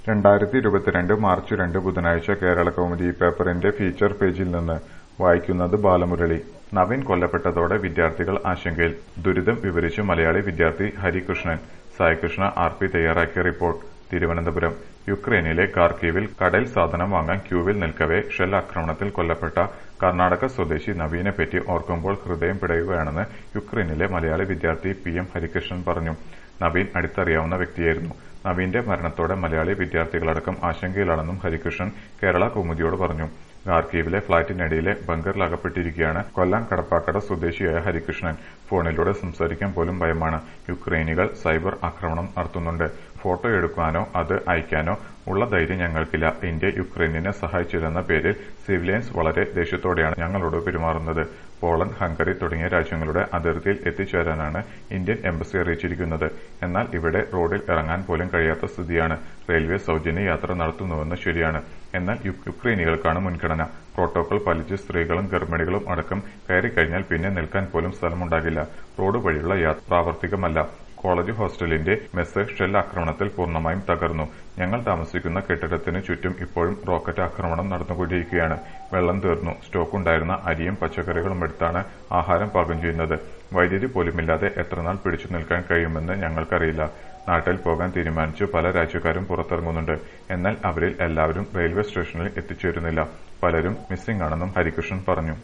രണ്ടായിരത്തി ഇരുപത്തിരണ്ട് മാർച്ച് രണ്ട് ബുധനാഴ്ച കേരളകൗമുദി പേപ്പറിന്റെ ഫീച്ചർ പേജിൽ നിന്ന് വായിക്കുന്നത് ബാലമുരളി നവീൻ കൊല്ലപ്പെട്ടതോടെ വിദ്യാർത്ഥികൾ ആശങ്കയിൽ ദുരിതം വിവരിച്ച് മലയാളി വിദ്യാർത്ഥി ഹരികൃഷ്ണൻ സായികൃഷ്ണ ആർ പി തയ്യാറാക്കിയ റിപ്പോർട്ട് തിരുവനന്തപുരം യുക്രൈനിലെ കാർക്കീവിൽ കടൽ സാധനം വാങ്ങാൻ ക്യൂവിൽ നിൽക്കവെ ഷെൽ ആക്രമണത്തിൽ കൊല്ലപ്പെട്ട കർണാടക സ്വദേശി നവീനെപ്പറ്റി ഓർക്കുമ്പോൾ ഹൃദയം പിടയുകയാണെന്ന് യുക്രൈനിലെ മലയാളി വിദ്യാർത്ഥി പി എം ഹരികൃഷ്ണൻ പറഞ്ഞു നവീൻ അടുത്തറിയാവുന്ന വ്യക്തിയായിരുന്നു നവീന്റെ മരണത്തോടെ മലയാളി വിദ്യാർത്ഥികളടക്കം ആശങ്കയിലാണെന്നും ഹരികൃഷ്ണൻ കേരള കൗമുദിയോട് പറഞ്ഞു ഖാർക്കീവിലെ ഫ്ളാറ്റിനടിയിലെ ബങ്കറിൽ അകപ്പെട്ടിരിക്കുകയാണ് കൊല്ലം കടപ്പാക്കട സ്വദേശിയായ ഹരികൃഷ്ണൻ ഫോണിലൂടെ സംസാരിക്കാൻ പോലും ഭയമാണ് യുക്രൈനികൾ സൈബർ ആക്രമണം നടത്തുന്നുണ്ട് ഫോട്ടോ എടുക്കാനോ അത് അയക്കാനോ ഉള്ള ധൈര്യം ഞങ്ങൾക്കില്ല ഇന്ത്യ യുക്രൈനിനെ സഹായിച്ചില്ലെന്ന പേരിൽ സിവിലിയൻസ് വളരെ ദേഷ്യത്തോടെയാണ് ഞങ്ങളോട് പെരുമാറുന്നത് പോളണ്ട് ഹംഗറി തുടങ്ങിയ രാജ്യങ്ങളുടെ അതിർത്തിയിൽ എത്തിച്ചേരാനാണ് ഇന്ത്യൻ എംബസി അറിയിച്ചിരിക്കുന്നത് എന്നാൽ ഇവിടെ റോഡിൽ ഇറങ്ങാൻ പോലും കഴിയാത്ത സ്ഥിതിയാണ് റെയിൽവേ സൌജന്യ യാത്ര നടത്തുന്നുവെന്ന് ശരിയാണ് എന്നാൽ യുക്രൈനികൾക്കാണ് മുൻഗണന പ്രോട്ടോകോൾ പാലിച്ച് സ്ത്രീകളും ഗർഭിണികളും അടക്കം കയറിക്കഴിഞ്ഞാൽ പിന്നെ നിൽക്കാൻ പോലും സ്ഥലമുണ്ടാകില്ല റോഡ് വഴിയുള്ള യാത്ര പ്രാവർത്തികമല്ല കോളേജ് ഹോസ്റ്റലിന്റെ മെസ്സ് ഷെൽ ആക്രമണത്തിൽ പൂർണ്ണമായും തകർന്നു ഞങ്ങൾ താമസിക്കുന്ന കെട്ടിടത്തിന് ചുറ്റും ഇപ്പോഴും റോക്കറ്റ് ആക്രമണം നടന്നുകൊണ്ടിരിക്കുകയാണ് വെള്ളം തീർന്നു സ്റ്റോക്കുണ്ടായിരുന്ന അരിയും പച്ചക്കറികളും എടുത്താണ് ആഹാരം പാകം ചെയ്യുന്നത് വൈദ്യുതി പോലുമില്ലാതെ എത്രനാൾ പിടിച്ചു നിൽക്കാൻ കഴിയുമെന്ന് ഞങ്ങൾക്കറിയില്ല നാട്ടിൽ പോകാൻ തീരുമാനിച്ചു പല രാജ്യക്കാരും പുറത്തിറങ്ങുന്നുണ്ട് എന്നാൽ അവരിൽ എല്ലാവരും റെയിൽവേ സ്റ്റേഷനിൽ എത്തിച്ചേരുന്നില്ല പലരും മിസ്സിംഗ് ആണെന്നും ഹരികൃഷ്ണൻ പറഞ്ഞു